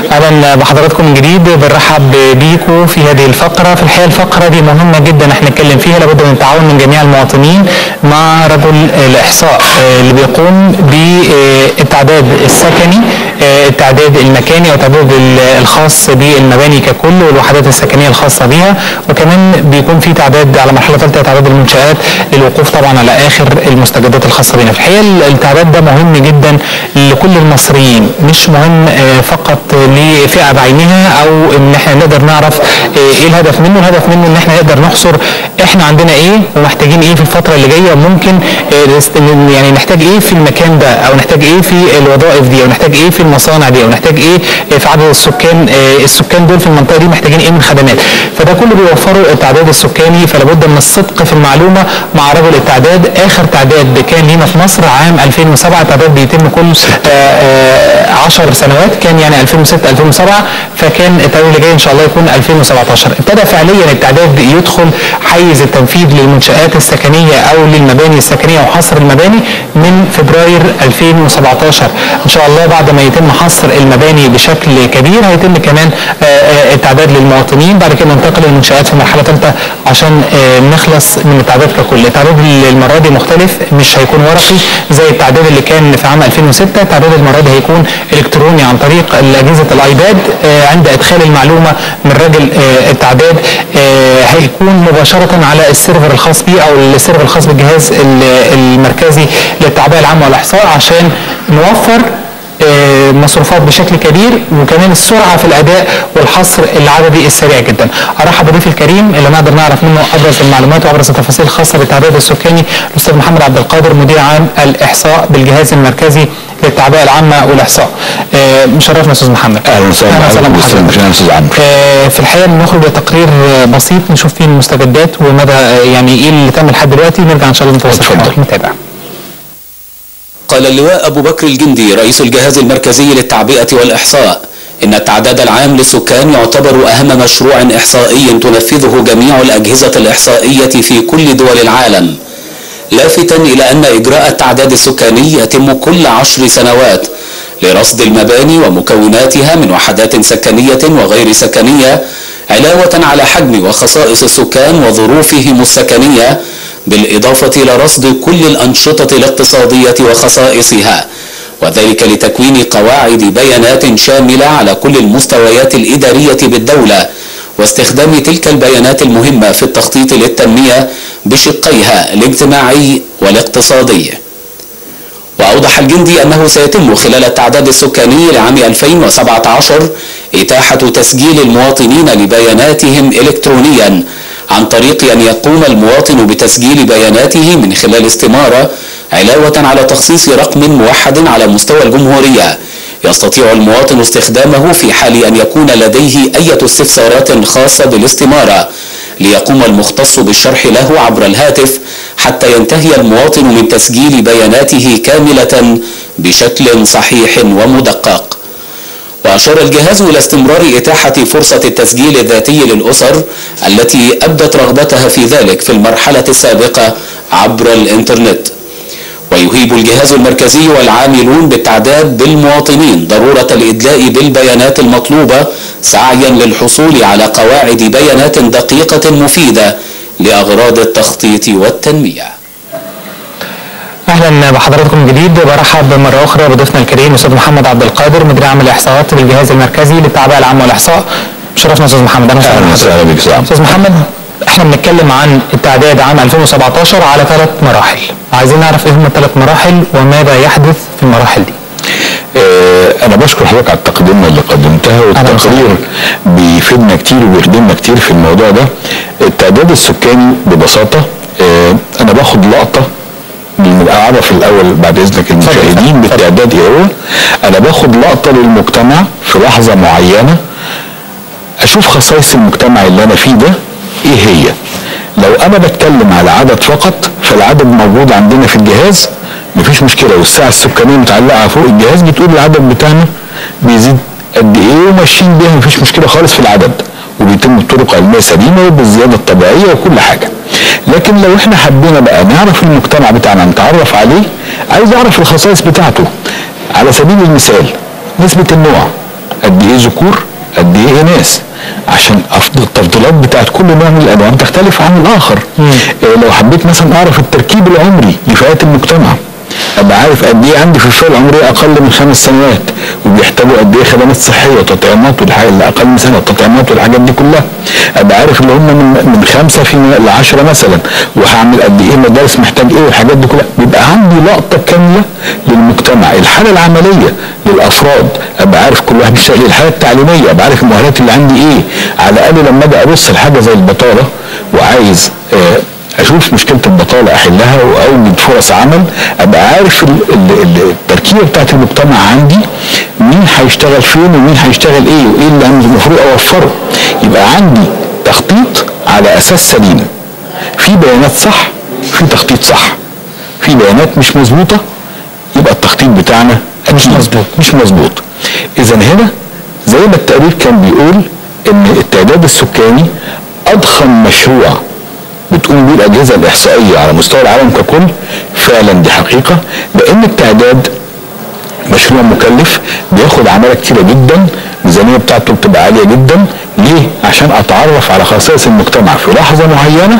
اهلا بحضراتكم من جديد بنرحب بيكم في هذه الفقره في الحقيقه الفقره دي مهمه جدا احنا نتكلم فيها لابد من التعاون من جميع المواطنين مع رجل الاحصاء آه، اللي بيقوم بالتعداد السكني آه، التعداد المكاني او التعداد ال- الخاص بالمباني ككل والوحدات السكنيه الخاصه بها وكمان بيكون في تعداد على مرحله ثالثه تعداد المنشات للوقوف طبعا على اخر المستجدات الخاصه بنا في الحقيقه التعداد ده مهم جدا لكل المصريين مش مهم آه، فقط لفئه بعينها او ان احنا نقدر نعرف آه، ايه الهدف منه الهدف منه ان احنا نقدر نحصر احنا عندنا ايه ومحتاجين ايه في الفتره اللي جايه ممكن آه، نست- يعني نحتاج ايه في المكان ده او نحتاج ايه في الوظائف دي او نحتاج ايه في المصانع دي او نحتاج ايه آه، في عدد السكان آه، السكان دول في المنطقه دي محتاجين ايه من خدمات فده كله بيوفره التعداد السكاني فلابد من الصدق في المعلومه مع رجل التعداد اخر تعداد كان لينا في مصر عام 2007 التعداد بيتم كل 10 سنوات كان يعني 2006 2007 فكان التعداد اللي جاي ان شاء الله يكون 2017 ابتدى فعليا التعداد يدخل حيز التنفيذ للمنشآت السكنيه او للمباني السكنيه وحصر المباني من فبراير 2017 ان شاء الله بعد ما يتم حصر المباني بشكل كبير هيتم كمان آه، آه، التعداد للمواطنين بعد كده ننتقل للمنشآت في مرحله ثالثه عشان آه، نخلص من التعداد ككل التعداد المره دي مختلف مش هيكون ورقي زي التعداد اللي كان في عام 2006 التعداد المره دي هيكون الكتروني عن طريق اجهزه الايباد آه، عند ادخال المعلومه من راجل آه، التعداد آه، هيكون مباشره على السيرفر الخاص بيه او السيرفر الخاص بالجهاز ال- المركزي للتعبئه العامه والاحصاء عشان نوفر آه، مصروفات بشكل كبير وكمان السرعه في الاداء والحصر العددي السريع جدا. ارحب بضيفي الكريم اللي نقدر نعرف منه ابرز المعلومات وابرز التفاصيل الخاصه بالتعداد السكاني الاستاذ محمد عبد القادر مدير عام الاحصاء بالجهاز المركزي للتعبئه العامه والاحصاء. آه، مشرفنا استاذ محمد. اهلا وسهلا وسهلا بحضرتك بحضرتك. مشاهدينا استاذ عمرو آه، في الحقيقه بنخرج بتقرير آه، بسيط نشوف فيه المستجدات ومدى آه، يعني ايه اللي تم لحد دلوقتي نرجع ان شاء الله نتواصل اتفضل. معاك. نتابع. قال اللواء أبو بكر الجندي رئيس الجهاز المركزي للتعبئة والإحصاء إن التعداد العام للسكان يعتبر أهم مشروع إحصائي تنفذه جميع الأجهزة الإحصائية في كل دول العالم لافتا إلى أن إجراء التعداد السكاني يتم كل عشر سنوات لرصد المباني ومكوناتها من وحدات سكنية وغير سكنية علاوة على حجم وخصائص السكان وظروفهم السكنية بالإضافة إلى رصد كل الأنشطة الاقتصادية وخصائصها وذلك لتكوين قواعد بيانات شاملة على كل المستويات الإدارية بالدولة واستخدام تلك البيانات المهمة في التخطيط للتنمية بشقيها الاجتماعي والاقتصادي وأوضح الجندي أنه سيتم خلال التعداد السكاني لعام 2017 إتاحة تسجيل المواطنين لبياناتهم إلكترونيا عن طريق أن يقوم المواطن بتسجيل بياناته من خلال استمارة علاوة على تخصيص رقم موحد على مستوى الجمهورية يستطيع المواطن استخدامه في حال أن يكون لديه أي استفسارات خاصة بالاستمارة ليقوم المختص بالشرح له عبر الهاتف حتى ينتهي المواطن من تسجيل بياناته كاملة بشكل صحيح ومدقق وأشار الجهاز إلى استمرار إتاحة فرصة التسجيل الذاتي للأسر التي أبدت رغبتها في ذلك في المرحلة السابقة عبر الإنترنت ويهيب الجهاز المركزي والعاملون بالتعداد بالمواطنين ضرورة الإدلاء بالبيانات المطلوبة سعيا للحصول على قواعد بيانات دقيقة مفيدة لأغراض التخطيط والتنمية اهلا بحضراتكم من جديد برحب مره اخرى بضيفنا الكريم الاستاذ محمد عبد القادر مدير عام الاحصاءات بالجهاز المركزي للتعبئه العامه والاحصاء شرفنا استاذ محمد اهلا اهلا بحضرتك. وسهلا بك سلام استاذ محمد احنا بنتكلم عن التعداد عام 2017 على ثلاث مراحل عايزين نعرف ايه هم الثلاث مراحل وماذا يحدث في المراحل دي آه، انا بشكر حضرتك على التقدمه اللي قدمتها والتقرير بيفيدنا كتير وبيخدمنا كتير في الموضوع ده التعداد السكاني ببساطه آه، انا باخد لقطه من اعرف الاول بعد اذنك المشاهدين بالتعداد ايه هو انا باخد لقطه للمجتمع في لحظه معينه اشوف خصائص المجتمع اللي انا فيه ده ايه هي لو انا بتكلم على عدد فقط فالعدد موجود عندنا في الجهاز مفيش مشكله والساعه السكانيه متعلقه فوق الجهاز بتقول العدد بتاعنا بيزيد قد ايه وماشيين بيها مفيش مشكله خالص في العدد وبيتم بطرق علميه سليمه وبالزياده الطبيعيه وكل حاجه لكن لو احنا حبينا بقى نعرف المجتمع بتاعنا نتعرف عليه عايز اعرف الخصائص بتاعته على سبيل المثال نسبه النوع قد ايه ذكور قد ايه اناث عشان أفضل التفضيلات بتاعت كل نوع من الانواع تختلف عن الاخر آه لو حبيت مثلا اعرف التركيب العمري لفئات المجتمع ابقى عارف قد ايه عندي في الفئه العمريه اقل من خمس سنوات وبيحتاجوا قد ايه خدمات صحيه وتطعيمات والحاجات اللي اقل من سنه التطعيمات والحاجات دي كلها ابقى عارف اللي هم من من خمسه في ل 10 مثلا وهعمل قد ايه مدارس محتاج ايه والحاجات دي كلها بيبقى عندي لقطه كامله للمجتمع الحاله العمليه للافراد ابقى عارف كل واحد بيشتغل ايه الحاله التعليميه ابقى عارف المؤهلات اللي عندي ايه على الاقل لما اجي ابص لحاجه زي البطاله وعايز آه اشوف مشكله البطاله احلها واوجد فرص عمل ابقى عارف ال- ال- ال- التركيبه بتاعت المجتمع عندي مين هيشتغل فين ومين هيشتغل ايه وايه اللي أنا المفروض اوفره يبقى عندي تخطيط على اساس سليم في بيانات صح في تخطيط صح في بيانات مش مظبوطه يبقى التخطيط بتاعنا مش مظبوط مش مظبوط اذا هنا زي ما التقرير كان بيقول ان التعداد السكاني اضخم مشروع بتقوم بيه الاجهزه الاحصائيه على مستوى العالم ككل فعلا دي حقيقه لان التعداد مشروع مكلف بياخد عماله كتيره جدا الميزانيه بتاعته بتبقى عاليه جدا ليه؟ عشان اتعرف على خصائص المجتمع في لحظه معينه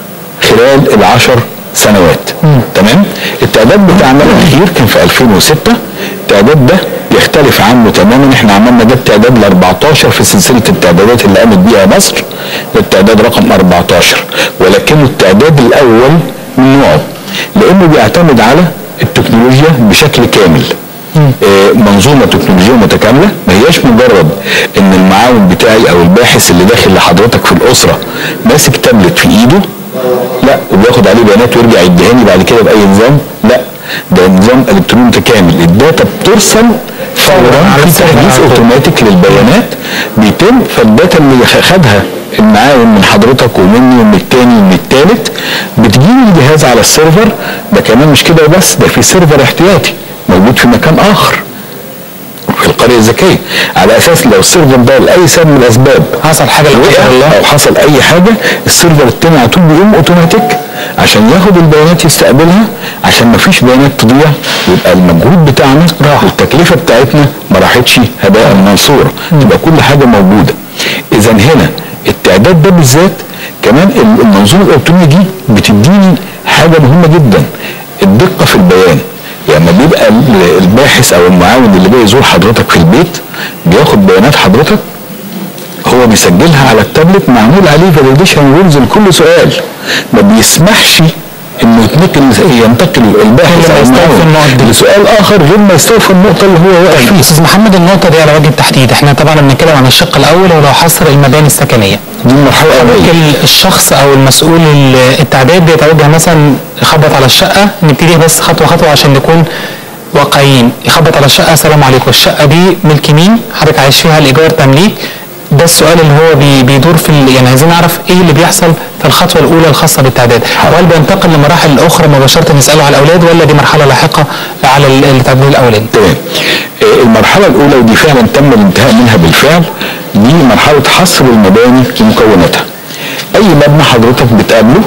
خلال العشر سنوات تمام التعداد بتاعنا الاخير كان في 2006 التعداد ده يختلف عنه تماما احنا عملنا ده التعداد ال 14 في سلسله التعدادات اللي قامت بيها مصر ده التعداد رقم 14 ولكنه التعداد الاول من نوعه لانه بيعتمد على التكنولوجيا بشكل كامل آه، منظومه تكنولوجيه متكامله ما هياش مجرد ان المعاون بتاعي او الباحث اللي داخل لحضرتك في الاسره ماسك تابلت في ايده لا وبياخد عليه بيانات ويرجع يديهاني بعد كده باي نظام لا ده نظام الكتروني متكامل الداتا بترسل فورا على في السرير تحديث على طول. اوتوماتيك للبيانات بيتم فالداتا اللي خ- خدها المعاون من حضرتك ومني ومن التاني ومن التالت بتجيلي الجهاز على السيرفر ده كمان مش كده بس ده في سيرفر احتياطي موجود في مكان اخر في القريه الذكيه على اساس لو السيرفر ده لاي سبب من الاسباب حصل حاجه لا قدر وقع الله او حصل اي حاجه السيرفر التاني على طول بيقوم اوتوماتيك عشان ياخد البيانات يستقبلها عشان ما فيش بيانات تضيع يبقى المجهود بتاعنا راح. والتكلفه بتاعتنا ما راحتش هباء منصورا تبقى كل حاجه موجوده اذا هنا التعداد ده بالذات كمان ال- المنظومه الالكترونيه دي بتديني حاجه مهمه جدا الدقه في البيان يعني لما بيبقى ال- الباحث او المعاون اللي جاي يزور حضرتك في البيت بياخد بيانات حضرتك هو بيسجلها على التابلت معمول عليه فاليديشن رولز لكل سؤال ما بيسمحش انه يتنقل ينتقل الباحث إلا ما او يستوفي النقط المعاون دي. لسؤال اخر غير ما يستوفي النقطه اللي هو واقف فيها استاذ محمد النقطه دي على وجه التحديد احنا طبعا بنتكلم عن الشق الاول وهو حصر المباني السكنيه دي المرحله الاوليه ممكن الشخص او المسؤول ال- التعداد بيتوجه مثلا يخبط على الشقه نبتدي بس خطوه خطوه عشان نكون واقعيين يخبط على الشقه السلام عليكم الشقه دي ملك مين حضرتك عايش فيها الايجار تمليك ده السؤال اللي هو بي بيدور في ال- يعني عايزين نعرف ايه اللي بيحصل في الخطوه الاولى الخاصه بالتعداد وهل بينتقل لمراحل اخرى مباشره نساله على الاولاد ولا دي مرحله لاحقه على ال- التعداد الاولاني تمام آه، المرحله الاولى ودي فعلا تم الانتهاء منها بالفعل دي مرحله حصر المباني ومكوناتها اي مبنى حضرتك بتقابله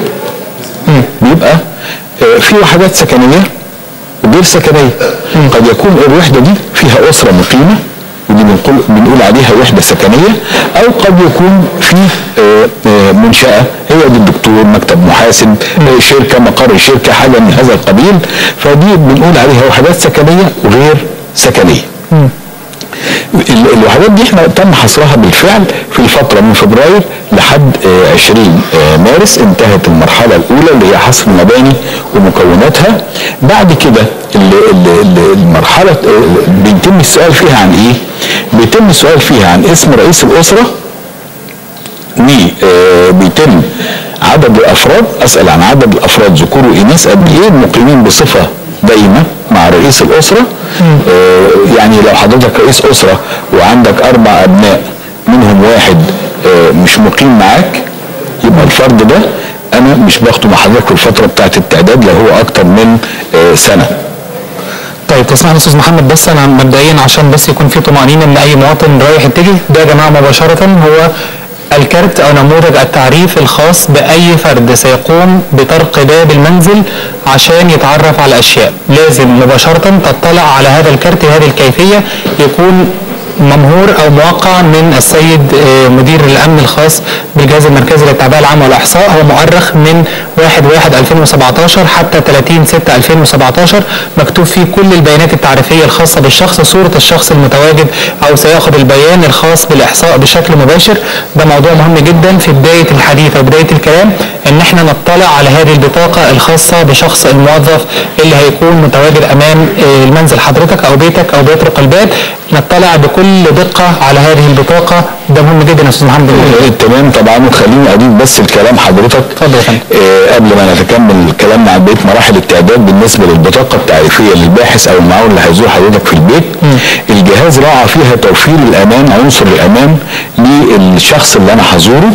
بيبقى آه، في وحدات سكنيه وغير سكنيه قد يكون الوحده دي فيها اسره مقيمه ودي بنقول بنقول عليها وحده سكنيه او قد يكون في آه، آه، منشاه هي دي الدكتور مكتب محاسب آه، شركه مقر شركه حاجه من هذا القبيل فدي بنقول عليها وحدات سكنيه وغير سكنيه ال- الوحدات دي احنا تم حصرها بالفعل في الفترة من فبراير لحد آه، 20 آه، مارس انتهت المرحلة الأولى اللي هي حصر المباني ومكوناتها بعد كده ال- ال- ال- المرحلة آه، بيتم السؤال فيها عن ايه؟ بيتم السؤال فيها عن اسم رئيس الأسرة وبيتم عدد الافراد اسال عن عدد الافراد ذكور واناث قد ايه المقيمين بصفه دايمه مع رئيس الاسره آه يعني لو حضرتك رئيس اسره وعندك اربع ابناء منهم واحد آه مش مقيم معاك يبقى الفرد ده انا مش باخده مع حضرتك في الفتره بتاعت التعداد لو هو اكتر من آه سنه طيب تسمح لي استاذ محمد بس انا مبدئيا عشان بس يكون في طمانينه ان اي مواطن رايح يتجه ده يا جماعه مباشره هو الكارت او نموذج التعريف الخاص باي فرد سيقوم بطرق باب المنزل عشان يتعرف على اشياء لازم مباشره تطلع على هذا الكارت هذه الكيفيه يكون ممهور او موقع من السيد آه، مدير الامن الخاص بالجهاز المركزي للتعبئه العامه والاحصاء هو مؤرخ من 1 1 2017 حتى 30 6 2017 مكتوب فيه كل البيانات التعريفيه الخاصه بالشخص صوره الشخص المتواجد او سياخذ البيان الخاص بالاحصاء بشكل مباشر ده موضوع مهم جدا في بدايه الحديث او بدايه الكلام ان احنا نطلع على هذه البطاقه الخاصه بشخص الموظف اللي هيكون متواجد امام آه، المنزل حضرتك او بيتك او بيطرق الباب نطلع بكل دقه على هذه البطاقه ده مهم جدا يا استاذ محمد آه، تمام طبعا وخليني اضيف بس الكلام حضرتك اتفضل يا فندم. آه قبل ما نتكمل كلامنا عن بقيه مراحل التعداد بالنسبه للبطاقه التعريفيه للباحث او المعاون اللي هيزور حضرتك في البيت الجهاز راعى فيها توفير الامان عنصر الامان للشخص اللي انا هزوره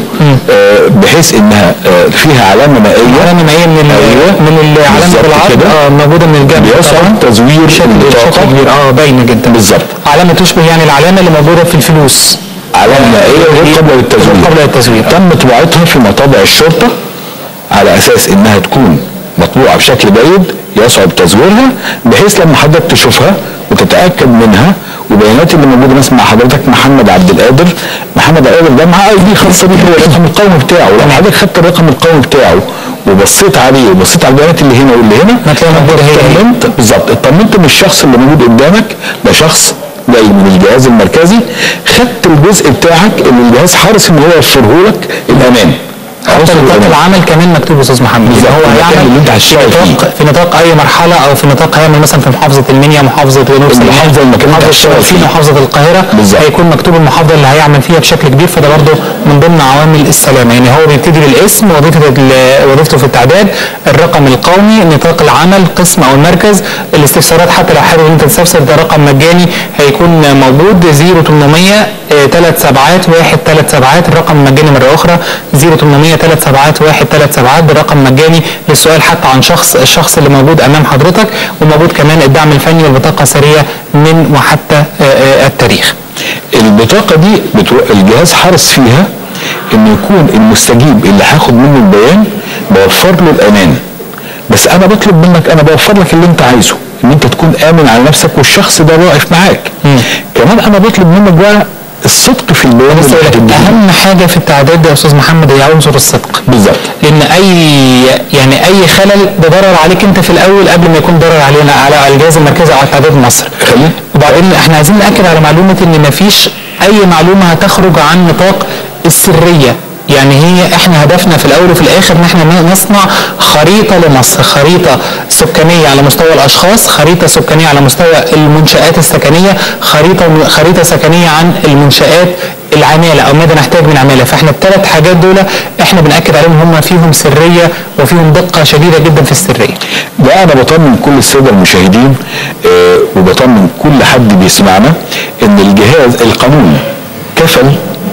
آه بحيث انها آه فيها علامه مائيه علامه مائيه من ال أيوة. من ال- علامه بالظبط العرض كده. اه موجوده من الجنب بيصعب طبعاً. تزوير بشكل البطاقة. بشكل كبير اه باينه جدا بالظبط. علامه تشبه يعني العلامه اللي موجوده في الفلوس علامه مائيه غير قابله للتزوير غير قابلة للتزوير. تم طباعتها في مطابع الشرطه على اساس انها تكون مطبوعه بشكل جيد يصعب تزويرها بحيث لما حضرتك تشوفها وتتاكد منها وبيانات اللي موجوده مثلا مع حضرتك محمد عبد القادر محمد عبد القادر ده معاه اي دي خاصه بيه هو الرقم القومي بتاعه لو حضرتك خدت الرقم القومي بتاعه وبصيت عليه وبصيت على البيانات اللي هنا واللي هنا هتلاقيها موجودة هي هي. اطمنت بالظبط اطمنت من الشخص اللي موجود قدامك ده شخص جاي من الجهاز المركزي خدت الجزء بتاعك اللي الجهاز حارس ان هو يوفره لك الامان حتى عنصر نطاق الأمان. العمل كمان مكتوب يا استاذ محمد بالظبط، يبقى هو المكان هيعمل اللي أنت في هتشتغل نطاق في نطاق اي مرحله او في نطاق هيعمل مثلا في محافظه المنيا محافظه جنوب سيناء المحافظة المكان اللي محافظه هتشتغل الشمال فيه. محافظه القاهره بالظبط. هيكون مكتوب المحافظه اللي هيعمل فيها بشكل كبير فده برضه من ضمن عوامل السلامه يعني هو بيبتدي بالاسم وظيفه ال- وظيفته في التعداد الرقم القومي نطاق العمل قسم او المركز الاستفسارات حتى لو حابب انت تستفسر ده رقم مجاني هيكون موجود 0800 ثلاث سبعات واحد ثلاث سبعات الرقم مجاني مرة أخرى 0800 ثلاث سبعات واحد ثلاث سبعات ده رقم مجاني للسؤال حتى عن شخص الشخص اللي موجود أمام حضرتك وموجود كمان الدعم الفني والبطاقة السرية من وحتى آه، آه، التاريخ البطاقه دي بترو... الجهاز حرص فيها انه يكون المستجيب اللي هاخد منه البيان بوفر له الامان بس انا بطلب منك انا بوفر لك اللي انت عايزه ان انت تكون امن على نفسك والشخص ده واقف معاك كمان انا بطلب منك بقى الصدق في البيان بس اللي أقول لك هتديه. أهم حاجة في التعداد ده يا أستاذ محمد هي عنصر الصدق بالظبط لان اي يعني اي خلل ده ضرر عليك انت في الاول قبل ما يكون ضرر علينا على الجهاز المركزي او على التعداد المصري خلينا وبعدين احنا عايزين ناكد على معلومه ان مفيش اي معلومه هتخرج عن نطاق السريه يعني هي احنا هدفنا في الاول وفي الاخر ان احنا نصنع خريطه لمصر خريطه سكانيه على مستوى الاشخاص خريطه سكانيه على مستوى المنشات السكنيه خريطه خريطه سكنيه عن المنشات العماله او ماذا نحتاج من عماله فاحنا الثلاث حاجات دول احنا بناكد عليهم هم فيهم سريه وفيهم دقه شديده جدا في السريه ده انا بطمن كل الساده المشاهدين آه وبطمن كل حد بيسمعنا ان الجهاز القانون كفل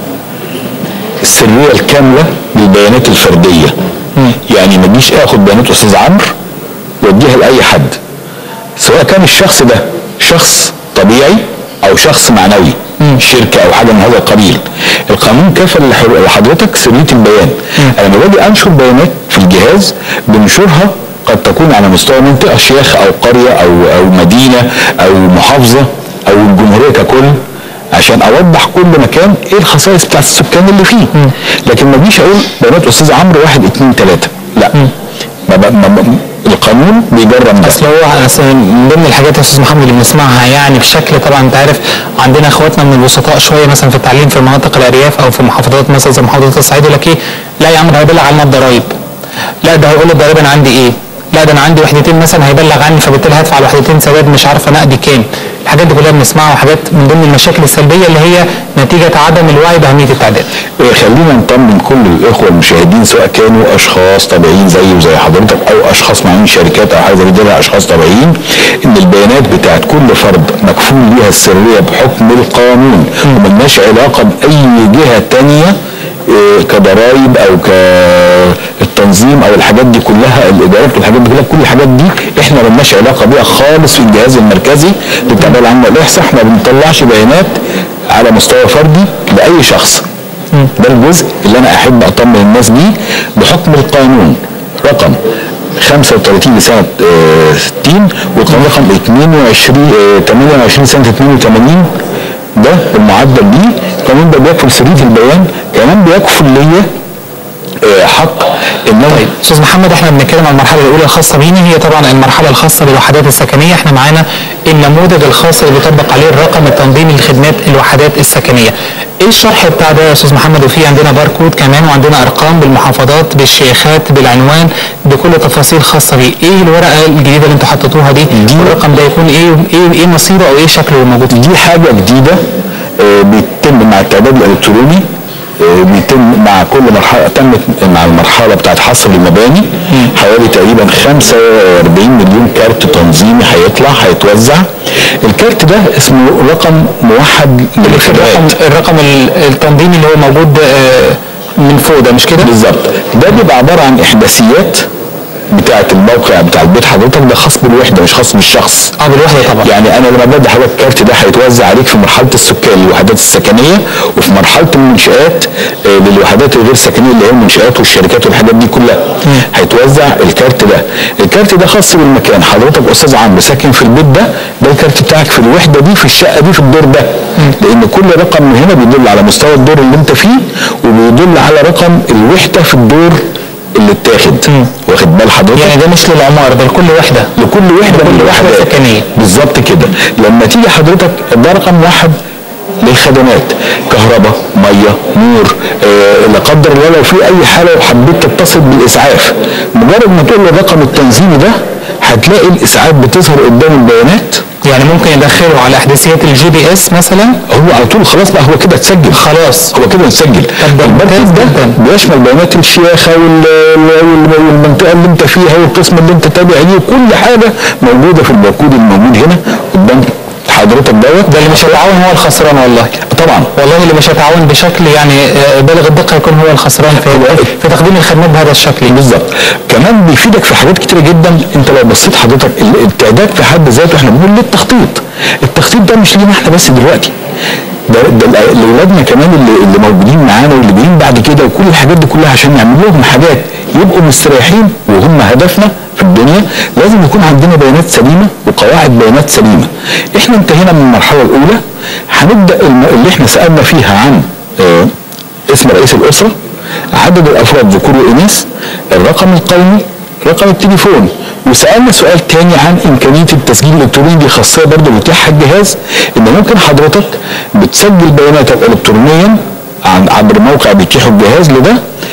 السريه الكامله للبيانات الفرديه يعني ما اجيش اخد بيانات استاذ عمرو واديها لاي حد سواء كان الشخص ده شخص طبيعي او شخص معنوي شركه او حاجه من هذا القبيل القانون كفل لح- لحضرتك سريه البيان انا لما باجي انشر بيانات في الجهاز بنشرها قد تكون على مستوى منطقه شيخ او قريه او او مدينه او محافظه او الجمهوريه ككل عشان اوضح كل مكان ايه الخصائص بتاعت السكان اللي فيه لكن ما اجيش اقول بيانات استاذ عمرو واحد اتنين تلاته لا ما ب- ما ب- القانون بيجرم ده اصل هو أصل من ضمن الحاجات يا استاذ محمد اللي بنسمعها يعني بشكل طبعا انت عارف عندنا اخواتنا من الوسطاء شويه مثلا في التعليم في مناطق الارياف او في محافظات مثلا زي محافظه الصعيد يقول لك ايه لا يا عم ده هيبلغ عنا الضرايب لا ده هيقول الضرايب انا عندي ايه لا ده انا عندي وحدتين مثلا هيبلغ عني فبالتالي هدفع الوحدتين سداد مش عارفه نقدي كام الحاجات دي كلها بنسمعها وحاجات من ضمن المشاكل السلبيه اللي هي نتيجه عدم الوعي باهميه التعداد إيه، خلينا نطمن كل الاخوه المشاهدين سواء كانوا اشخاص طبيعيين زي وزي حضرتك او اشخاص معين شركات او حاجه زي كده اشخاص طبيعيين ان البيانات بتاعت كل فرد مكفول ليها السريه بحكم القانون وملناش علاقه باي جهه تانية إيه، كضرايب او كالتنظيم او الحاجات دي كلها الادارات والحاجات دي كلها كل الحاجات دي احنا ملناش علاقه بيها خالص في الجهاز المركزي للتعبئه العامه والاحصاء احنا ما بنطلعش بيانات على مستوى فردي لاي شخص ده الجزء اللي انا احب اطمن الناس بيه بحكم القانون رقم 35 لسنه آه، 60 والقانون رقم 22 آه، 28 سنه 82 ده المعدل ليه القانون ده بيكفل سريه البيان كمان بيكفل ليا آه، حق ان انا طيب استاذ محمد احنا بنتكلم عن المرحله الاولى الخاصه بينا هي طبعا المرحله الخاصه بالوحدات السكنيه احنا معانا النموذج الخاص اللي بيطبق عليه الرقم التنظيمي لخدمات الوحدات السكنيه ايه الشرح بتاع ده يا استاذ محمد وفي عندنا باركود كمان وعندنا ارقام بالمحافظات بالشيخات بالعنوان بكل تفاصيل خاصه بيه ايه الورقه الجديده اللي انتوا حطيتوها دي والرقم ده يكون ايه ايه ايه مصيره او ايه شكله موجود فيه دي حاجه جديده آه، بيتم مع التعداد الالكتروني آه، بيتم مع كل مرحله تمت مع المرحله بتاعت حصر المباني حوالي تقريبا 45 مليون كارت تنظيمي هيطلع هيتوزع الكارت ده اسمه رقم موحد الرقم للخدمات الرقم ال- التنظيمي اللي هو موجود آه، من فوق ده مش كده؟ بالظبط ده بيبقى عباره عن احداثيات بتاعه الموقع بتاع البيت حضرتك ده خاص بالوحده مش خاص بالشخص اه بالوحده طبعا يعني انا لما بدي حضرتك الكارت ده هيتوزع عليك في مرحله السكان الوحدات السكنيه وفي مرحله المنشات آه، للوحدات الغير سكنيه اللي هي المنشات والشركات والحاجات دي كلها هيتوزع الكارت ده الكارت ده خاص بالمكان حضرتك استاذ عمرو ساكن في البيت ده ده الكارت بتاعك في الوحده دي في الشقه دي في الدور ده لان كل رقم من هنا بيدل على مستوى الدور اللي انت فيه وبيدل على رقم الوحده في الدور اللي اتاخد واخد بال حضرتك يعني ده مش للعماره ده لكل وحده لكل وحده من لكل وحدة الوحدات سكنية. بالظبط كده لما تيجي حضرتك ده رقم واحد للخدمات كهرباء ميه نور آه لا قدر الله لو في اي حاله وحبيت تتصل بالاسعاف مجرد ما تقول له الرقم التنظيمي ده هتلاقي الاسعاف بتظهر قدام البيانات يعني ممكن يدخله على احداثيات الجي بي اس مثلا هو على طول خلاص بقى هو كده اتسجل خلاص. هو كده اتسجل طب ده البركة ممتاز ده جدا. بيشمل بيانات الشياخه وال- وال- والمنطقه اللي انت فيها والقسم اللي انت تابع ليه كل حاجه موجوده في الباركود الموجود هنا قدام حضرتك دوت ده اللي مش هيتعاون هو الخسران والله طبعا والله اللي مش هيتعاون بشكل يعني آه، بالغ الدقه يكون هو الخسران في في تقديم الخدمات بهذا الشكل بالظبط كمان بيفيدك في حاجات كتيره جدا انت لو بصيت حضرتك ال- التعداد في حد ذاته احنا بنقول للتخطيط التخطيط ده مش لينا احنا بس دلوقتي ده ده ال- لاولادنا كمان اللي, اللي موجودين معانا واللي جايين بعد كده وكل الحاجات دي كلها عشان نعمل لهم حاجات يبقوا مستريحين وهم هدفنا في الدنيا لازم يكون عندنا بيانات سليمه وقواعد بيانات سليمه احنا انتهينا من المرحله الاولى هنبدا الم- اللي احنا سالنا فيها عن آه، اسم رئيس الاسره عدد الافراد ذكور واناث الرقم القومي رقم التليفون وسالنا سؤال تاني عن امكانيه التسجيل الالكتروني دي خاصيه برضه متاحه الجهاز ان ممكن حضرتك بتسجل بياناتك الكترونيا عن عبر موقع بيتيحه الجهاز لده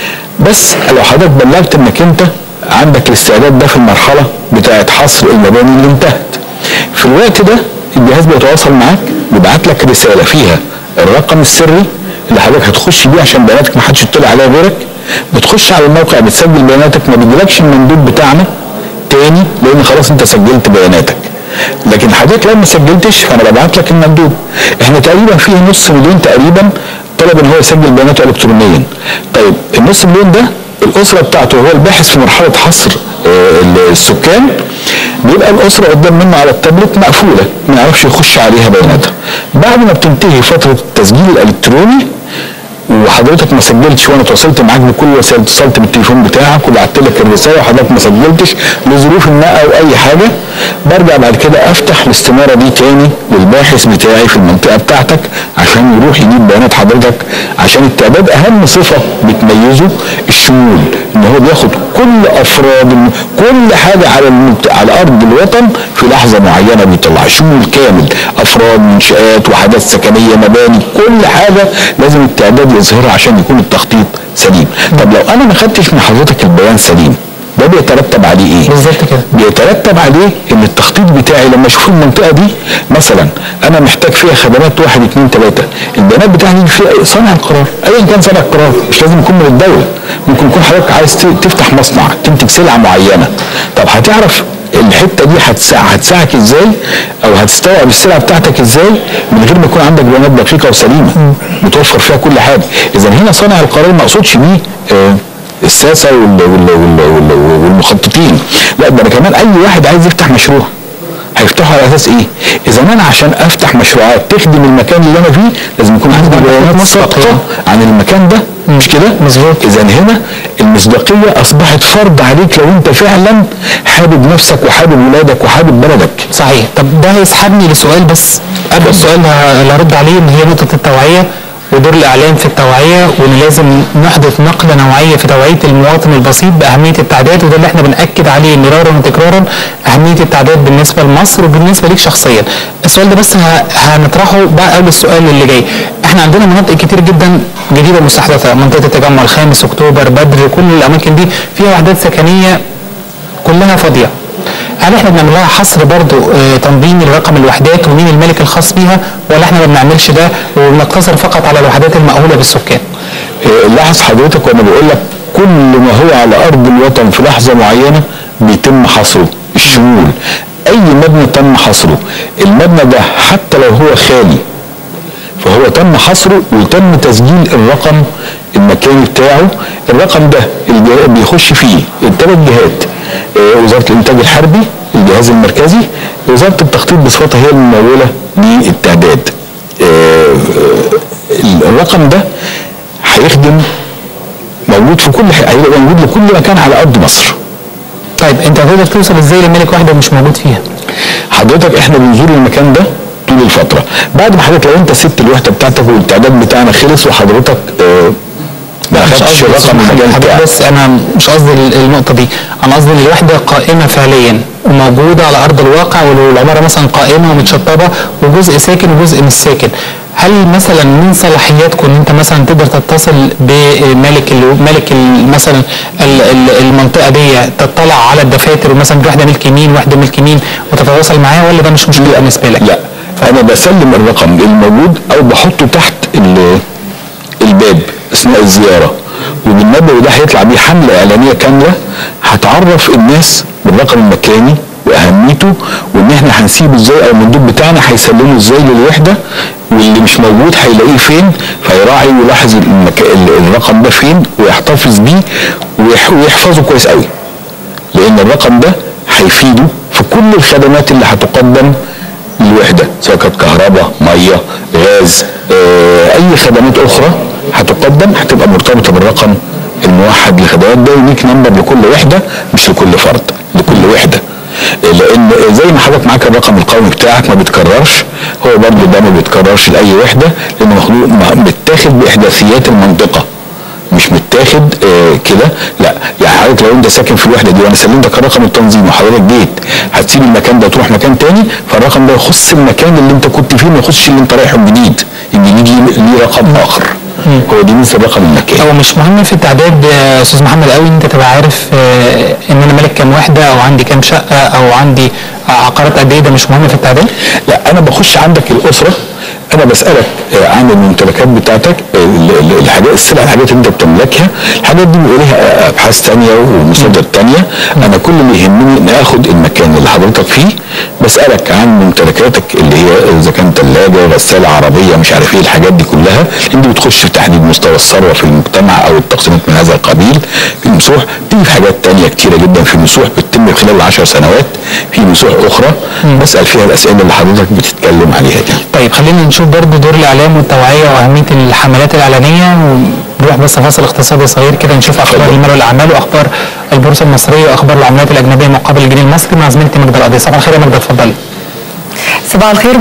بس لو حضرتك بلغت انك انت عندك الاستعداد ده في المرحله بتاعه حصر المباني اللي انتهت في الوقت ده الجهاز بيتواصل معاك بيبعت لك رساله فيها الرقم السري اللي حضرتك هتخش بيه عشان بياناتك ما حدش يطلع عليها غيرك بتخش على الموقع بتسجل بياناتك ما بيجيلكش المندوب بتاعنا تاني لان خلاص انت سجلت بياناتك لكن حضرتك لو ما سجلتش فانا ببعت لك المندوب احنا تقريبا فيه نص مليون تقريبا طلب ان هو يسجل بياناته الكترونيا طيب النص مليون ده الاسره بتاعته هو الباحث في مرحله حصر آه، السكان بيبقى الاسره قدام منه على التابلت مقفوله ما يعرفش يخش عليها بياناتها بعد ما بتنتهي فتره التسجيل الالكتروني وحضرتك ما سجلتش وانا تواصلت معاك بكل وسائل اتصلت بالتليفون بتاعك وبعت لك الرساله وحضرتك ما سجلتش لظروف ما او اي حاجه برجع بعد كده افتح الاستماره دي تاني للباحث بتاعي في المنطقه بتاعتك عشان يروح يجيب بيانات حضرتك عشان التعداد اهم صفه بتميزه الشمول ان هو بياخد كل افراد الم- كل حاجه على المبت... على ارض الوطن في لحظه معينه بيطلع شمول كامل افراد منشات وحدات سكنيه مباني كل حاجه لازم التعداد يظهرها عشان يكون التخطيط سليم طب لو انا ما خدتش من حضرتك البيان سليم ده بيترتب عليه ايه؟ بالظبط كده بيترتب عليه ان التخطيط بتاعي لما اشوف المنطقه دي مثلا انا محتاج فيها خدمات واحد اثنين ثلاثه البيانات بتاعتي دي فيها صانع القرار ايا كان صانع القرار مش لازم يكون من الدوله ممكن يكون حضرتك عايز ت- تفتح مصنع تنتج سلعه معينه طب هتعرف الحته دي هتساع هتساعك ازاي او هتستوعب السلعه بتاعتك ازاي من غير ما يكون عندك بيانات دقيقه وسليمه متوفر فيها كل حاجه اذا هنا صانع القرار ما اقصدش بيه آه الساسه وال وال وال وال والمخططين لا ده انا كمان اي واحد عايز يفتح مشروع هيفتحه على اساس ايه؟ اذا انا عشان افتح مشروعات تخدم المكان اللي انا فيه لازم يكون عندي بيانات سابقه عن المكان ده مش كده؟ مظبوط. اذا هنا المصداقيه اصبحت فرض عليك لو انت فعلا حابب نفسك وحابب ولادك وحابب بلدك صحيح طب ده هيسحبني لسؤال بس قبل السؤال اللي هرد عليه ان هي نقطه التوعيه ودور الاعلام في التوعيه وان لازم نحدث نقله نوعيه في توعيه المواطن البسيط باهميه التعداد وده اللي احنا بناكد عليه مرارا وتكرارا اهميه التعداد بالنسبه لمصر وبالنسبه ليك شخصيا. السؤال ده بس ه- هنطرحه بقى قبل السؤال اللي جاي. احنا عندنا مناطق كتير جدا جديده مستحدثه منطقه التجمع الخامس اكتوبر بدر كل الاماكن دي فيها وحدات سكنيه كلها فاضيه هل احنا بنعمل لها حصر برضو آه، تنظيمي لرقم الوحدات ومين الملك الخاص بيها ولا احنا ما بنعملش ده وبنقتصر فقط على الوحدات المأهولة بالسكان إيه، لاحظ حضرتك وانا بقول لك كل ما هو على ارض الوطن في لحظه معينه بيتم حصره الشمول اي مبنى تم حصره المبنى ده حتى لو هو خالي فهو تم حصره وتم تسجيل الرقم المكاني بتاعه الرقم ده الجه- بيخش فيه الثلاث جهات آه، وزاره الانتاج الحربي الجهاز المركزي وزاره التخطيط بصفتها هي المموله للتعداد آه، آه، الرقم ده هيخدم موجود في كل ح- هيبقى موجود لكل مكان على ارض مصر طيب انت هتقدر توصل ازاي لملك واحدة مش موجود فيها حضرتك احنا بنزور المكان ده طول الفتره بعد ما حضرتك لو انت سبت الوحده بتاعتك والتعداد بتاعنا خلص وحضرتك آه ما مش اخدتش قصدي رقم المكان حضرتك بتاعك بس انا مش قصدي ال- النقطة دي انا قصدي ان الوحدة قائمة فعليا وموجودة على ارض الواقع والعمارة مثلا قائمة ومتشطبة وجزء ساكن وجزء مش ساكن هل مثلا من صلاحياتكم ان انت مثلا تقدر تتصل بمالك ال- مالك ال- مثلا ال- ال- المنطقه دي تطلع على الدفاتر ومثلا دي واحده ملك يمين واحده ملك يمين وتتواصل معاه ولا ده مش مشكله بالنسبه لك؟ لا انا بسلم الرقم الموجود او بحطه تحت ال- الباب اثناء الزياره وبالنبأ وده هيطلع بيه حمله اعلانيه كامله هتعرف الناس بالرقم المكاني واهميته وان احنا هنسيبه ازاي او المندوب بتاعنا هيسلمه ازاي للوحده واللي مش موجود هيلاقيه فين فيراعي ويلاحظ المك... ال- الرقم ده فين ويحتفظ بيه ويح... ويحفظه كويس قوي لان الرقم ده هيفيده في كل الخدمات اللي هتقدم للوحده سواء كانت كهرباء ميه غاز آه، اي خدمات اخرى هتقدم هتبقى مرتبطه بالرقم الموحد لخدمات ده يونيك نمبر لكل وحده مش لكل فرد لكل وحده آه، لان زي ما حضرتك معاك الرقم القومي بتاعك ما بيتكررش هو برضه ده ما بيتكررش لاي وحده لانه مخلوق متاخد باحداثيات المنطقه مش متاخد آه كده لا يعني حضرتك لو انت ساكن في الوحده دي وانا سلمتك رقم التنظيم وحضرتك جيت هتسيب المكان ده وتروح مكان تاني فالرقم ده يخص المكان اللي انت كنت فيه ما يخصش اللي انت رايحه الجديد الجديد ليه ليه رقم اخر هو دي مثل الرقم المكاني هو مش مهم في التعداد يا استاذ محمد قوي ان انت تبقى عارف آه، ان انا مالك كام وحده او عندي كام شقه او عندي عقارات قد ايه ده مش مهم في التعداد؟ لا انا بخش عندك الاسره انا بسالك آه، عن الممتلكات بتاعتك آه، ال- ال- الحاجات السلع الحاجات اللي انت بتملكها الحاجات دي بيبقى ليها ابحاث تانية ومصادر تانية انا كل اللي يهمني ان اخد المكان اللي حضرتك فيه بسالك عن ممتلكاتك اللي هي اذا كان ثلاجه غساله عربيه مش عارف ايه الحاجات دي كلها انت بتخش في تحديد مستوى الثروه في المجتمع او التقسيمات من هذا القبيل في المسوح تيجي في حاجات تانية كتيره جدا في المسوح بتتم خلال العشر سنوات في مسوح اخرى بسال فيها الاسئله اللي حضرتك بتتكلم عليها دي طيب خلينا نشوف برضو دور الاعلام والتوعيه واهميه الحملات الاعلانيه ونروح بس فاصل اقتصادي صغير كده نشوف اخبار اتفضل. المال والاعمال واخبار البورصه المصريه واخبار العملات الاجنبيه مقابل الجنيه المصري مع زميلتي مجدة القاضي صباح الخير يا مجدة اتفضلي صباح الخير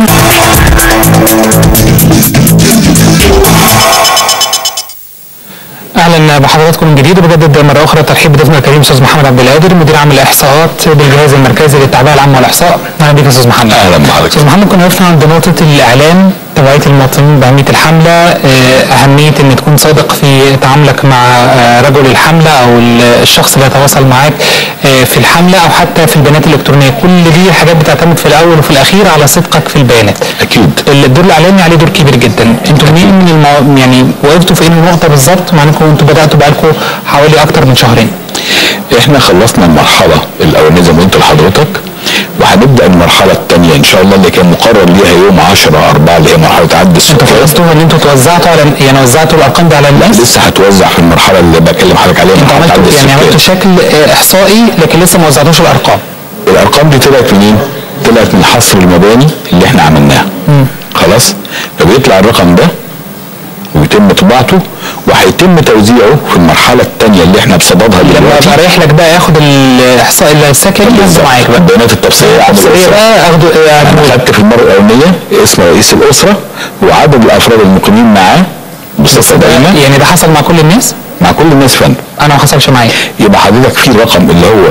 اهلا بحضراتكم من جديد وبجدد مره اخرى ترحيب بضيفنا الكريم استاذ محمد عبد القادر مدير عام الاحصاءات بالجهاز المركزي للتعبئه العامه والاحصاء اهلا بك يا استاذ محمد أهلا بحضرتك. استاذ محمد كنا وقفنا عند نقطه الاعلام توعيه المواطنين باهميه الحمله آه، اهميه ان تكون صادق في تعاملك مع آه، رجل الحمله او ال- الشخص اللي يتواصل معاك آه، في الحمله او حتى في البيانات الالكترونيه كل دي حاجات بتعتمد في الاول وفي الاخير على صدقك في البيانات اكيد الدور الاعلامي عليه دور كبير جدا انتوا مين من المو... يعني وقفتوا في انهي نقطه بالظبط مع انكم انتوا بداتوا بقالكم حوالي اكتر من شهرين احنا خلصنا المرحله الاولانيه زي ما قلت لحضرتك وهنبدا المرحله الثانيه ان شاء الله اللي كان مقرر ليها يوم 10 4 اللي هي مرحله عد انتوا السكان خلصتوها ان انتوا توزعتوا على يعني وزعتوا الارقام دي على الناس لسه هتوزع في المرحله اللي بكلم حضرتك عليها انتوا مرحله عد عملتوا يعني عملتوا السكان شكل آه، احصائي لكن لسه ما وزعتوش الارقام الارقام دي طلعت منين؟ طلعت من حصر المباني اللي احنا عملناها خلاص فبيطلع الرقم ده ويتم طباعته وهيتم توزيعه في المرحله الثانيه اللي احنا بصددها لما دلوقتي ابقى رايح لك بقى اخد الاحصاء السكني ياخده معاك بقى البيانات التفصيليه عن التفصيليه الأسرة. بقى اخده انا اخده خدت في المره الاولانيه اسم رئيس الاسره وعدد الافراد المقيمين معاه بصفه دائمه يعني ده حصل مع كل الناس مع كل الناس فن انا ما حصلش معايا يبقى حضرتك في رقم اللي هو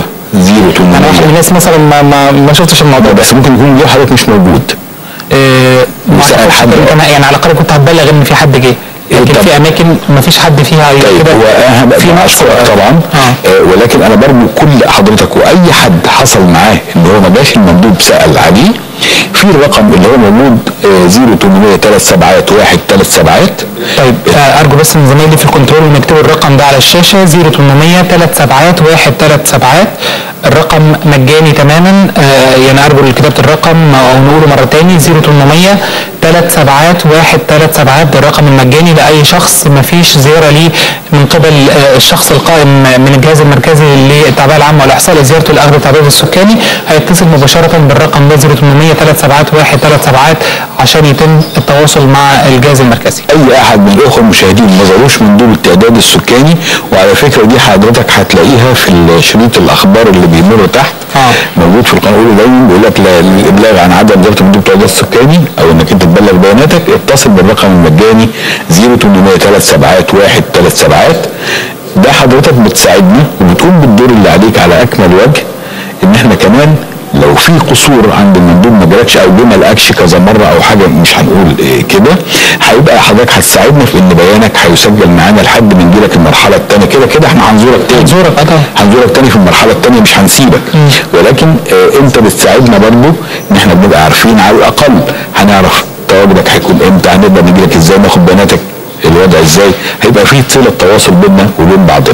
0 انا واحد من 800 الناس مثلا ما ما, ما شفتش الموضوع ده بس ممكن يكون جه حضرتك مش موجود آه، ما وسأل اعرفش حد حد بقى. كان يعني على الاقل كنت هتبلغ ان في حد جه لكن طب. في اماكن ما فيش حد فيها طيب كده هو انا في في نقص اشكرك طبعا اه آه ولكن انا برجو كل حضرتك واي حد حصل معاه ان هو ما جاش المندوب سال عليه في الرقم اللي هو موجود آه 0800 3 سبعات 1 3 سبعات طيب آه، ارجو بس من زمايلي في الكنترول ان يكتبوا الرقم ده على الشاشه 0800 3 سبعات 1 3 سبعات الرقم مجاني تماما آه، يعني ارجو كتابه الرقم او نقوله مره تاني 0800 3 سبعات 1 3 سبعات ده الرقم المجاني لاي شخص ما فيش زياره ليه من قبل آه، الشخص القائم من الجهاز المركزي للتعبئه العامه والاحصاء لزيارته لاخذ التعداد السكاني هيتصل مباشره بالرقم ده 0800 3 سبعات 1 3 سبعات عشان يتم التواصل مع الجهاز المركزي اي احد من الاخوه المشاهدين ما زاروش مندوب التعداد السكاني وعلى فكره دي حضرتك هتلاقيها في شريط الاخبار اللي بيمر تحت آه. موجود في القناه الاولى دايما بيقول لك لا- للابلاغ عن عدم زياره مندوب التعداد السكاني او انك انت تبلغ بياناتك اتصل بالرقم المجاني 0800 3 سبعات 1 3 سبعات ده حضرتك بتساعدنا وبتقوم بالدور اللي عليك على اكمل وجه ان احنا كمان لو في قصور عند المندوب ما جالكش او جه ما لقاكش كذا مره او حاجه مش هنقول إيه كده هيبقى حضرتك هتساعدنا في ان بيانك هيسجل معانا لحد ما نجيلك المرحله الثانيه كده كده احنا هنزورك تاني هنزورك، آه طبعا. هنزورك تاني في المرحله الثانيه مش هنسيبك ولكن آه انت بتساعدنا برضو ان احنا بنبقى عارفين على الاقل هنعرف تواجدك هيكون امتى هنقدر نجيلك ازاي ناخد بياناتك الوضع ازاي هيبقى في صله تواصل بيننا وبين بعضنا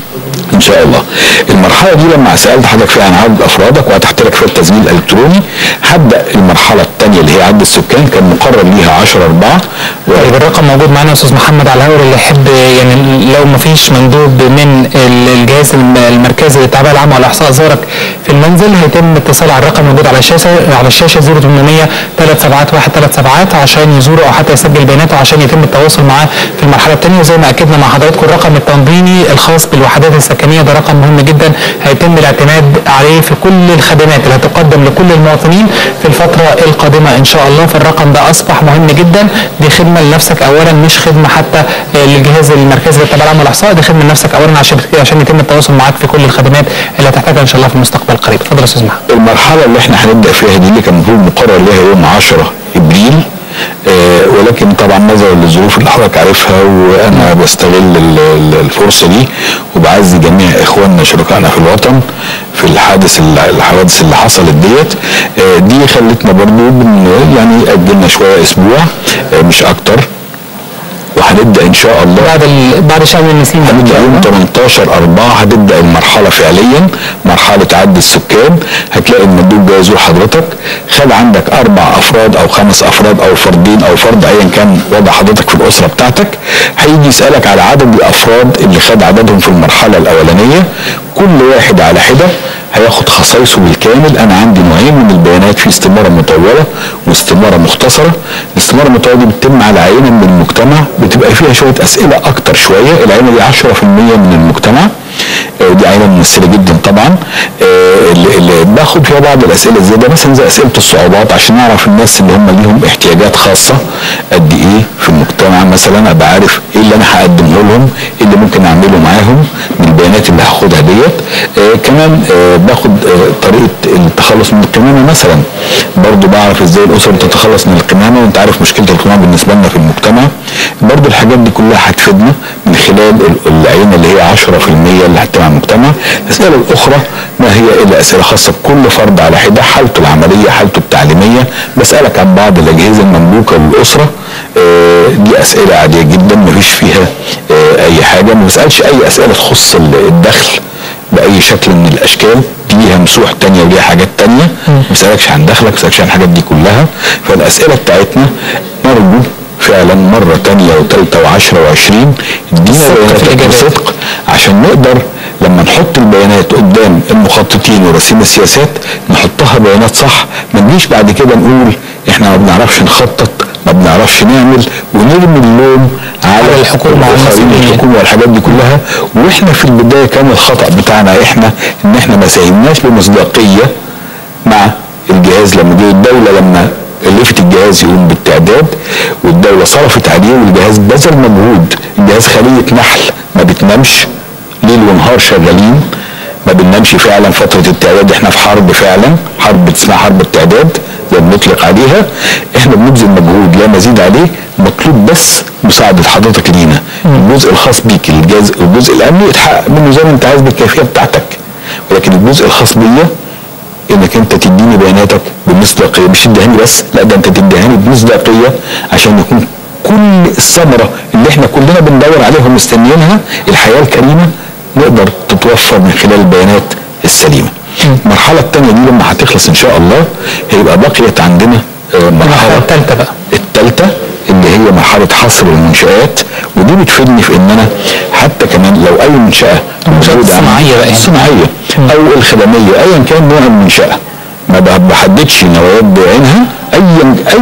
ان شاء الله المرحله دي لما سالت حضرتك فيها عن عدد افرادك وهتحت لك فيها التسجيل الالكتروني هبدا المرحله الثانيه اللي هي عدد السكان كان مقرر ليها 10 4 طيب الرقم موجود معانا يا استاذ محمد على الهواء اللي يحب يعني لو ما فيش مندوب من ال- الجهاز الم- المركزي للتعبئه العامه والاحصاء زارك في المنزل هيتم اتصال على الرقم الموجود على الشاشه على الشاشه 0800 3 سبعات 1 3 سبعات عشان يزوره او حتى يسجل بياناته عشان يتم التواصل معاه في المرحله الثانيه وزي ما اكدنا مع حضراتكم الرقم التنظيمي الخاص بالوحدات السكنيه ده رقم مهم جدا هيتم الاعتماد عليه في كل الخدمات اللي هتقدم لكل المواطنين في الفتره القادمه ان شاء الله فالرقم ده اصبح مهم جدا دي خدمه لنفسك اولا مش خدمه حتى آه، للجهاز المركزي للتعبئه العامه والاحصاء دي خدمه لنفسك اولا عشان عشان يتم التواصل معاك في كل الخدمات اللي هتحتاجها ان شاء الله في المستقبل القريب اتفضل يا استاذ محمد المرحله اللي احنا هنبدا فيها دي اللي كان المفروض مقرر ليها يوم 10 ابريل آه ولكن طبعا نظرا للظروف اللي حضرتك عارفها وانا بستغل ال- ال- الفرصه دي وبعزي جميع اخواننا شركائنا في الوطن في الحادث ال- الحوادث اللي حصلت ديت آه دي خلتنا برضو بن يعني اجلنا شويه اسبوع آه مش اكتر وهنبدا ان شاء الله بعد ال... بعد شهر النسيم ده إن هنبدا شاء يوم الله. 18 4 هتبدا المرحله فعليا مرحله عد السكان هتلاقي المندوب جاي يزور حضرتك خد عندك اربع افراد او خمس افراد او فردين او فرد ايا كان وضع حضرتك في الاسره بتاعتك هيجي يسالك على عدد الافراد اللي خد عددهم في المرحله الاولانيه كل واحد على حده هياخد خصائصه بالكامل انا عندي نوعين من البيانات في استماره مطوله واستماره مختصره الاستماره المطوله دي بتتم على عينه من المجتمع بتبقى فيها شويه اسئله اكتر شويه العينه دي 10% من المجتمع آه، دي عينه ممثله جدا طبعا آه، اللي, اللي باخد فيها بعض الاسئله الزياده مثلا زي اسئله الصعوبات عشان نعرف الناس اللي هم ليهم احتياجات خاصه قد ايه في المجتمع مثلا ابقى عارف ايه اللي انا هقدمه لهم ايه اللي ممكن اعمله معاهم من البيانات اللي هاخدها ديت آه كمان آه باخد آه طريقه التخلص من القمامه مثلا برضو بعرف ازاي الاسر تتخلص من القمامه وانت عارف مشكله القمامه بالنسبه لنا في المجتمع برضو الحاجات دي كلها هتفيدنا من خلال ال- العينه اللي هي 10% اللي هتتبع المجتمع الاسئله الاخرى ما هي الا اسئله خاصه بكل فرد على حده حالته العمليه حالته التعليميه بسالك عن بعض الاجهزه المملوكه للاسره آه، دي اسئله عاديه جدا ما فيش فيها آه، اي حاجه ما بسالش اي اسئله تخص ال- الدخل باي شكل من الاشكال دي ليها مسوح تانية وليها حاجات تانية ما بسالكش عن دخلك ما بسالكش عن الحاجات دي كلها فالاسئله بتاعتنا نرجو فعلا مرة تانية وتالتة وعشرة وعشرين ادينا صدق في بياناتك الإجابات. بصدق عشان نقدر لما نحط البيانات قدام المخططين ورسيم السياسات نحطها بيانات صح ما نجيش بعد كده نقول احنا ما بنعرفش نخطط ما بنعرفش نعمل ونرمي اللوم على الحكومة الآخرين والمسؤولين. الحكومه والحاجات دي كلها واحنا في البدايه كان الخطا بتاعنا احنا ان احنا ما ساهمناش بمصداقيه مع الجهاز لما جه الدوله لما كلفت الجهاز يقوم بالتعداد والدوله صرفت عليه والجهاز بذل مجهود الجهاز خليه نحل ما بتنامش ليل ونهار شغالين ما بننامش فعلا فتره التعداد احنا في حرب فعلا حرب اسمها حرب التعداد زي ما بنطلق عليها احنا بنبذل مجهود لا مزيد عليه مطلوب بس مساعده حضرتك لينا الجزء الخاص بيك الجزء الجزء الامني اتحقق منه زي ما انت عايز بالكيفيه بتاعتك ولكن الجزء الخاص بيا انك انت تديني بياناتك بمصداقيه مش تديهاني بس لا ده انت تديهاني بمصداقيه عشان يكون كل الثمره اللي احنا كلنا بندور عليها ومستنيينها الحياه الكريمه نقدر تتوفر من خلال البيانات السليمه. المرحله الثانيه دي لما هتخلص ان شاء الله هيبقى بقيت عندنا آه، المرحلة مرحله الثالثة بقى الثالثه اللي هي مرحله حصر المنشآت ودي بتفيدني في ان انا حتى كمان لو اي منشاه المنشآت موجودة عندي- الصناعية بقى يعني. الصناعيه او الخدميه ايا كان نوع المنشاه ما ب- بحددش نوايات بعينها اي اي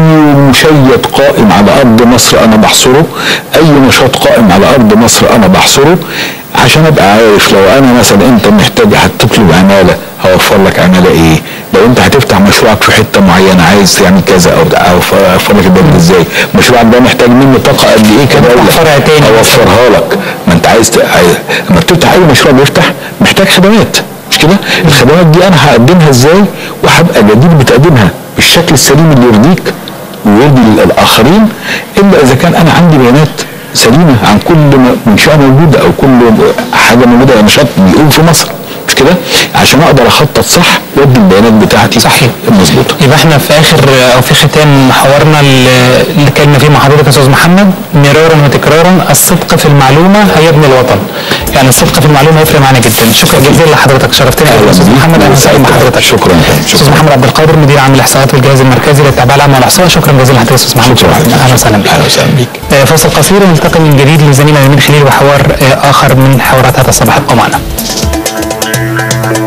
مشيد قائم على ارض مصر انا بحصره اي نشاط قائم على ارض مصر انا بحصره عشان ابقى عارف لو انا مثلا انت محتاج هتطلب عماله هوفر لك عماله ايه لو انت هتفتح مشروعك في حته معينه عايز تعمل كذا او او اوفر لك البلد ازاي مشروعك ده محتاج مني طاقه قد ايه كده تفتح فرع تاني. اوفرها لك ما انت عايز ت- عايز- لما بتفتح اي مشروع بيفتح محتاج خدمات مش كده الخدمات دي انا هقدمها ازاي وهبقى جدير بتقديمها بالشكل السليم اللي يرضيك ويرضي الاخرين الا اذا كان انا عندي بيانات سليمه عن كل م- منشاه موجوده او كل حاجه موجوده نشاط بيقوم في مصر مش كده عشان اقدر اخطط صح وادي البيانات بتاعتي صحيح. مظبوطه يبقى احنا في اخر او في ختام حوارنا اللي اللي اتكلمنا فيه مع حضرتك يا استاذ محمد مرارا وتكرارا الصدق في المعلومه هيبني الوطن. يعني الصدق في المعلومه يفرق معانا جدا. شكرا جزيلا لحضرتك شرفتنا يا استاذ بيك محمد اهلا وسهلا بحضرتك. شكرا استاذ شكرا محمد عبد القادر مدير عام الاحصاءات والجهاز المركزي للتعبئه العامه والاحصاء شكرا جزيلا لحضرتك يا استاذ محمد شكرا. شرفتنا. اهلا وسهلا بك. اهلا وسهلا بيك آه، فاصل قصير ونلتقي من جديد لزميلنا امين خليل وحوار آه، اخر من حوارات هذا الصباح ابقوا معنا.